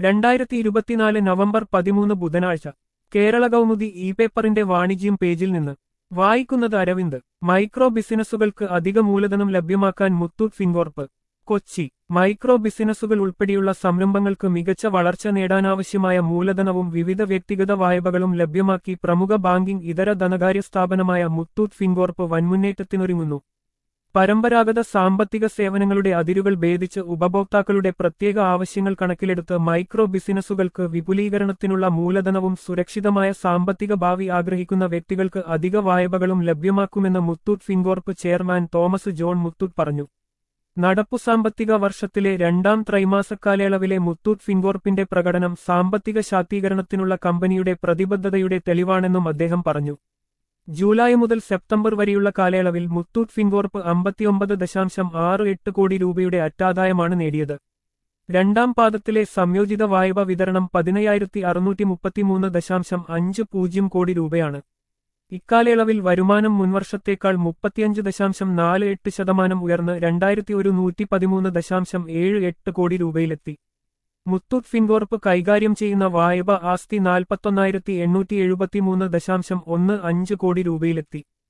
രണ്ടായിരത്തി ഇരുപത്തിനാല് നവംബർ പതിമൂന്ന് ബുധനാഴ്ച കേരള കൗമുദി ഇ പേപ്പറിന്റെ വാണിജ്യം പേജിൽ നിന്ന് വായിക്കുന്നത് അരവിന്ദ് മൈക്രോ ബിസിനസ്സുകൾക്ക് അധിക മൂലധനം ലഭ്യമാക്കാൻ മുത്തൂറ്റ് ഫിൻകോർപ്പ് കൊച്ചി മൈക്രോ ബിസിനസ്സുകൾ ഉൾപ്പെടെയുള്ള സംരംഭങ്ങൾക്ക് മികച്ച വളർച്ച നേടാനാവശ്യമായ മൂലധനവും വിവിധ വ്യക്തിഗത വായ്പകളും ലഭ്യമാക്കി പ്രമുഖ ബാങ്കിംഗ് ഇതര ധനകാര്യ സ്ഥാപനമായ മുത്തൂറ്റ് ഫിൻകോർപ്പ് വൻമുന്നേറ്റത്തിനൊരുങ്ങുന്നു പരമ്പരാഗത സാമ്പത്തിക സേവനങ്ങളുടെ അതിരുകൾ ഭേദിച്ച് ഉപഭോക്താക്കളുടെ പ്രത്യേക ആവശ്യങ്ങൾ കണക്കിലെടുത്ത് മൈക്രോ ബിസിനസ്സുകൾക്ക് വിപുലീകരണത്തിനുള്ള മൂലധനവും സുരക്ഷിതമായ സാമ്പത്തിക ഭാവി ആഗ്രഹിക്കുന്ന വ്യക്തികൾക്ക് അധിക വായ്പകളും ലഭ്യമാക്കുമെന്ന് മുത്തൂറ്റ് ഫിൻകോർപ്പ് ചെയർമാൻ തോമസ് ജോൺ മുത്തൂറ്റ് പറഞ്ഞു നടപ്പു സാമ്പത്തിക വർഷത്തിലെ രണ്ടാം ത്രൈമാസ കാലയളവിലെ മുത്തൂറ്റ് ഫിൻകോർപ്പിന്റെ പ്രകടനം സാമ്പത്തിക ശാക്തീകരണത്തിനുള്ള കമ്പനിയുടെ പ്രതിബദ്ധതയുടെ തെളിവാണെന്നും അദ്ദേഹം പറഞ്ഞു ജൂലൈ മുതൽ സെപ്റ്റംബർ വരെയുള്ള കാലയളവിൽ മുത്തൂറ്റ് ഫിൻകോർപ്പ് അമ്പത്തിയൊമ്പത് ദശാംശം ആറ് എട്ട് കോടി രൂപയുടെ അറ്റാദായമാണ് നേടിയത് രണ്ടാം പാദത്തിലെ സംയോജിത വായ്പ വിതരണം പതിനയ്യായിരത്തി അറുന്നൂറ്റി മുപ്പത്തിമൂന്ന് ദശാംശം അഞ്ച് പൂജ്യം കോടി രൂപയാണ് ഇക്കാലയളവിൽ വരുമാനം മുൻവർഷത്തേക്കാൾ മുപ്പത്തിയഞ്ച് ദശാംശം നാല് എട്ട് ശതമാനം ഉയർന്ന് രണ്ടായിരത്തി ഒരു നൂറ്റി പതിമൂന്ന് ദശാംശം ഏഴ് എട്ട് കോടി രൂപയിലെത്തി മുത്തൂറ്റ് ഫിൻകോർപ്പ് കൈകാര്യം ചെയ്യുന്ന വായ്പ ആസ്തി നാൽപ്പത്തൊന്നായിരത്തി എണ്ണൂറ്റി എഴുപത്തിമൂന്ന് ദശാംശം ഒന്ന് അഞ്ച് കോടി രൂപയിലെത്തി